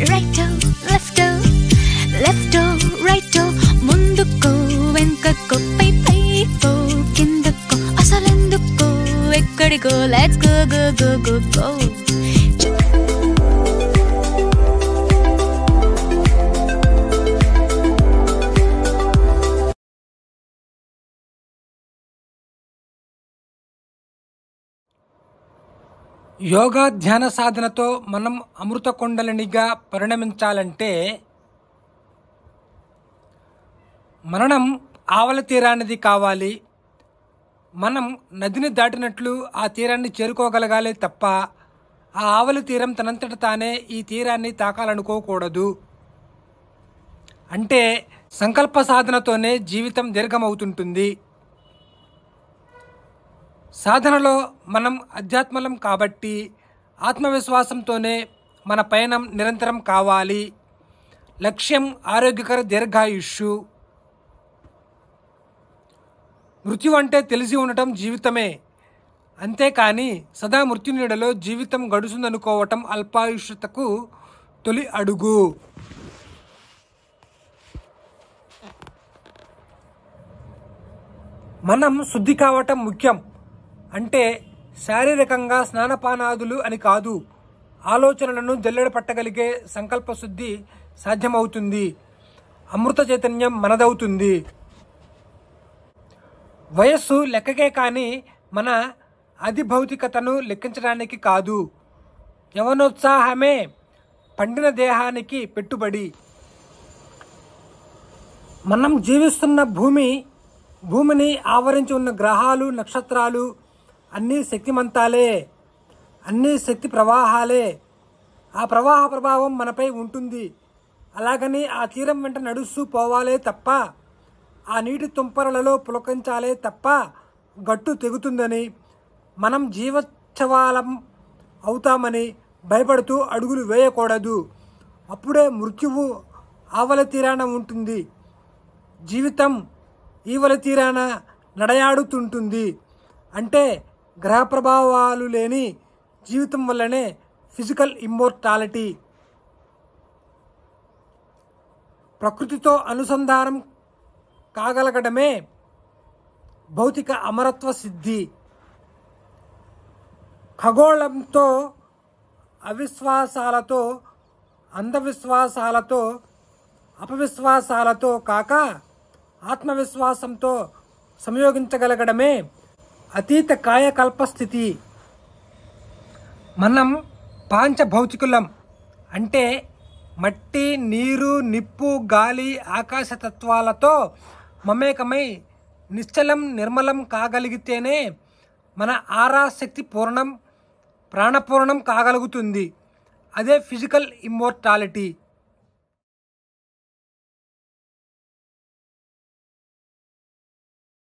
రైటో లెఫ్టో లెఫ్టో రైటో ముందుకో వెనుకకో పై పైకో కిందకో అసలెందుకో ఎక్కడికో let's go go go go go yoga ధ్యాన సాధనతో మనం అమృత కొండలనిగా పరిణమించాలంటే మరణం ఆవల తీరానిది కావాలి మనం నదిని దాటినట్లు ఆ తీరాన్ని చేరుకోగలగాలి తప్ప ఆ ఆవలి తీరం తనంతట తానే ఈ తీరాన్ని తాకాలనుకోకూడదు అంటే సంకల్ప సాధనతోనే జీవితం దీర్ఘమవుతుంటుంది సాధనలో మనం అధ్యాత్మలం కాబట్టి ఆత్మవిశ్వాసంతోనే మన పయనం నిరంతరం కావాలి లక్ష్యం ఆరోగ్యకర దీర్ఘాయుష్యు మృత్యు అంటే తెలిసి ఉండటం జీవితమే అంతేకాని సదా మృత్యునీడలో జీవితం గడుస్తుందనుకోవటం అల్పాయుష్యతకు తొలి అడుగు మనం శుద్ధి కావటం ముఖ్యం అంటే శారీరకంగా స్నానపానాదులు అని కాదు ఆలోచనలను జల్లెడ పట్టగలిగే సంకల్ప శుద్ధి సాధ్యమవుతుంది అమృత చైతన్యం మనదవుతుంది వయస్సు లెక్కకే కానీ మన అధిభౌతికతను లెక్కించడానికి కాదు యవనోత్సాహమే పండిన దేహానికి పెట్టుబడి మనం జీవిస్తున్న భూమి భూమిని ఆవరించి ఉన్న గ్రహాలు నక్షత్రాలు అన్నీ శక్తిమంతాలే అన్నీ శక్తి ప్రవాహాలే ఆ ప్రవాహ ప్రభావం మనపై ఉంటుంది అలాగని ఆ తీరం వెంట నడుస్తూ పోవాలే తప్ప ఆ నీటి తుంపరలలో పులకించాలే తప్ప గట్టు తెగుతుందని మనం జీవోత్సవాలం అవుతామని భయపడుతూ అడుగులు వేయకూడదు అప్పుడే మృత్యువు ఆవల తీరాన ఉంటుంది జీవితం ఈవల తీరాన నడయాడుతుంటుంది అంటే గ్రహ ప్రభావాలు లేని జీవితం వల్లనే ఫిజికల్ ఇమ్మోర్టాలిటీ ప్రకృతితో అనుసంధానం కాగలగడమే భౌతిక అమరత్వ సిద్ధి ఖగోళంతో అవిశ్వాసాలతో అంధవిశ్వాసాలతో అపవిశ్వాసాలతో కాక ఆత్మవిశ్వాసంతో సంయోగించగలగడమే అతీత కాయకల్ప స్థితి మనం పాంచభౌతికులం అంటే మట్టి నీరు నిప్పు గాలి ఆకాశ తత్వాలతో మమేకమై నిశ్చలం నిర్మలం కాగలిగితేనే మన ఆరా శక్తి పూర్ణం ప్రాణపూర్ణం కాగలుగుతుంది అదే ఫిజికల్ ఇమ్మోర్టాలిటీ